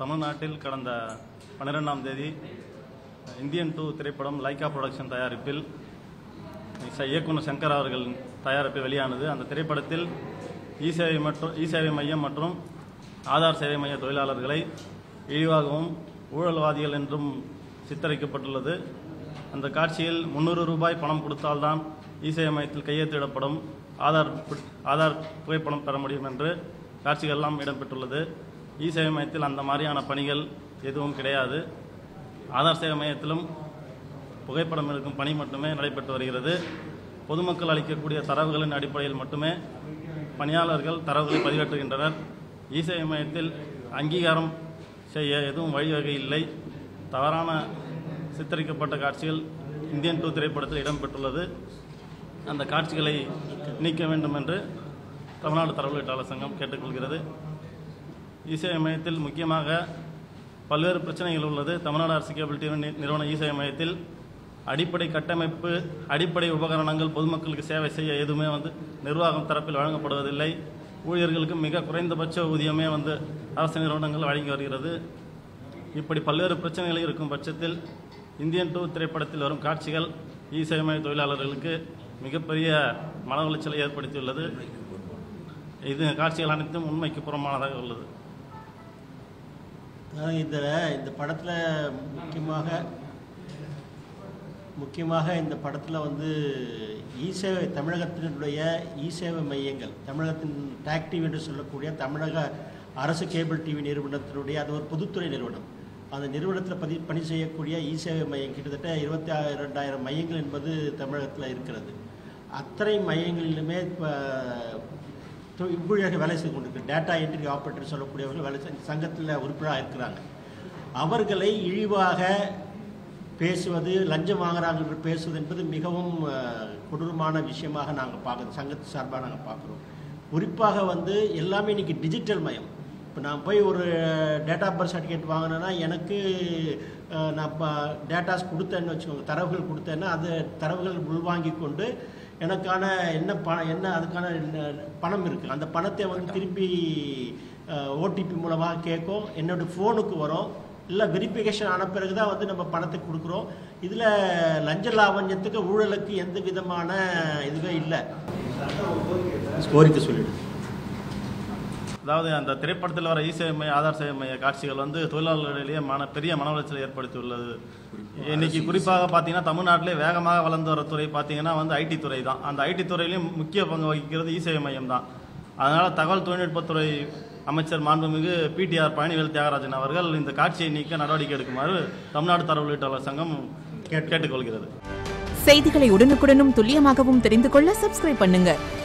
தமிழ்நாட்டில் கடந்த பன்னிரெண்டாம் தேதி இந்தியன் டூ திரைப்படம் லைகா புரொடக்ஷன் தயாரிப்பில் ச- இயக்குனர் சங்கர் அவர்கள் தயாரிப்பில் வெளியானது அந்த திரைப்படத்தில் இ சேவை மற்றும் இ சேவை மையம் மற்றும் ஆதார் சேவை மைய தொழிலாளர்களை இழிவாகவும் ஊழல்வாதிகள் என்றும் சித்தரிக்கப்பட்டுள்ளது அந்த காட்சியில் முந்நூறு ரூபாய் பணம் கொடுத்தால்தான் இ சேவை மையத்தில் கையெழுத்திடப்படும் ஆதார் பு- ஆதார் புகைப்படம் பெற முடியும் என்று காட்சிகள் எல்லாம் இடம்பெற்றுள்ளது இ சேவை மையத்தில் அந்த மாதிரியான பணிகள் எதுவும் கிடையாது ஆதார் சேவை மையத்திலும் புகைப்படம் எடுக்கும் பணி மட்டுமே நடைபெற்று வருகிறது பொதுமக்கள் அளிக்கக்கூடிய தரவுகளின் அடிப்படையில் மட்டுமே பணியாளர்கள் தரவுகளை பதிவேற்றுகின்றனர் இ சேவை மையத்தில் அங்கீகாரம் செய்ய எதுவும் வழிவகை இல்லை தவறான சித்தரிக்கப்பட்ட காட்சிகள் இந்தியன் டூ திரைப்படத்தில் இடம்பெற்றுள்ளது அந்த காட்சிகளை நீக்க வேண்டும் என்று தமிழ்நாடு தரவுகளீட்டாளர் சங்கம் கேட்டுக்கொள்கிறது இசேவை மையத்தில் முக்கியமாக பல்வேறு பிரச்சனைகள் உள்ளது தமிழ்நாடு அரசு கேபிள் டிவி நி- நிறுவன இசேவை மையத்தில் அடிப்படை கட்டமைப்பு அடிப்படை உபகரணங்கள் பொதுமக்களுக்கு சேவை செய்ய எதுவுமே வந்து நிர்வாகம் தரப்பில் வழங்கப்படுவதில்லை ஊழியர்களுக்கு மிக குறைந்தபட்ச ஊதியமே வந்து அரசு நிறுவனங்கள் வழங்கி வருகிறது இப்படி பல்வேறு பிரச்சனைகள் இருக்கும் பட்சத்தில் இந்தியன் டூ திரைப்படத்தில் வரும் காட்சிகள் இசேவை மைய தொழிலாளர்களுக்கு மிகப்பெரிய மன உளைச்சலை ஏற்படுத்தியுள்ளது இது காட்சிகள் அனைத்தும் உண்மைக்கு புறமானதாக உள்ளது அதாவது இந்த இந்த படத்தில் முக்கியமாக முக்கியமாக இந்த படத்தில் வந்து இசேவை தமிழகத்தினுடைய இசேவை மையங்கள் தமிழகத்தின் டாக்டிவ் என்று சொல்லக்கூடிய தமிழக அரசு கேபிள் டிவி நிறுவனத்தினுடைய அது ஒரு பொதுத்துறை நிறுவனம் அந்த நிறுவனத்தில் பதி பணி செய்யக்கூடிய இசேவை மையம் கிட்டத்தட்ட இருபத்தி இரண்டாயிரம் மையங்கள் என்பது தமிழகத்தில் இருக்கிறது அத்தனை மையங்களிலுமே இப்போ ஊழியர்கள் வேலை செய்து கொண்டிருக்கு டேட்டா என்ட்ரி ஆப்ரேட்டர் சொல்லக்கூடியவர்கள் வேலை செய் சங்கத்தில் உறுப்பினராக இருக்கிறாங்க அவர்களை இழிவாக பேசுவது லஞ்சம் வாங்குறாங்க என்று பேசுவது என்பது மிகவும் அஹ், கொடூரமான விஷயமாக நாங்கள் பார்க்குறோம் சங்கத்து சார்பாக நாங்கள் பார்க்குறோம் குறிப்பாக வந்து எல்லாமே இன்னைக்கு டிஜிட்டல் மயம் இப்போ நான் போய் ஒரு டேட்டா பர்த் சர்டிஃபிகேட் வாங்கினேன்னா எனக்கு அஹ், நான் இப்போ டேட்டாஸ் கொடுத்தேன்னு வச்சுக்கோங்க தரவுகள் கொடுத்தேன்னா அது தரவுகள் உள்வாங்கி கொண்டு எனக்கான என்ன பணம் என்ன அதுக்கான என்ன- பணம் இருக்குது அந்த பணத்தை வந்து திருப்பி ஓடிபி மூலமாக கேட்கும் என்னோட ஃபோனுக்கு வரும் இல்லை வெரிஃபிகேஷன் ஆன பிறகு தான் வந்து நம்ம பணத்தை கொடுக்குறோம் இதில் லஞ்ச லாவண்யத்துக்கு ஊழலுக்கு எந்த விதமான இதுவே இல்லை கோரிக்கை சொல்லிடு அதாவது அந்த திரைப்படத்தில் வர இ சேவை மைய ஆதார் சேவை மைய காட்சிகள் வந்து தொழிலாளர்களிடையே மன பெரிய மன உளைச்சலை ஏற்படுத்தியுள்ளது இன்னைக்கு குறிப்பாக பார்த்தீங்கன்னா தமிழ்நாட்டிலே வேகமாக வளர்ந்து வர துறை பார்த்தீங்கன்னா வந்து ஐடி துறை தான் அந்த ஐடி துறையிலையும் முக்கிய பங்கு வகிக்கிறது இ சேவை மையம் தான் அதனால் தகவல் தொழில்நுட்பத்துறை அமைச்சர் மாண்புமிகு பிடிஆர் பழனிவேல் தியாகராஜன் அவர்கள் இந்த காட்சியை நீக்க நடவடிக்கை எடுக்குமாறு தமிழ்நாடு தரவு உள்ளிட்டாளர் சங்கம் கேட்டுக்கொள்கிறது செய்திகளை உடனுக்குடனும் துல்லியமாகவும் தெரிந்து கொள்ள சப்ஸ்கிரைப் பண்ணுங்க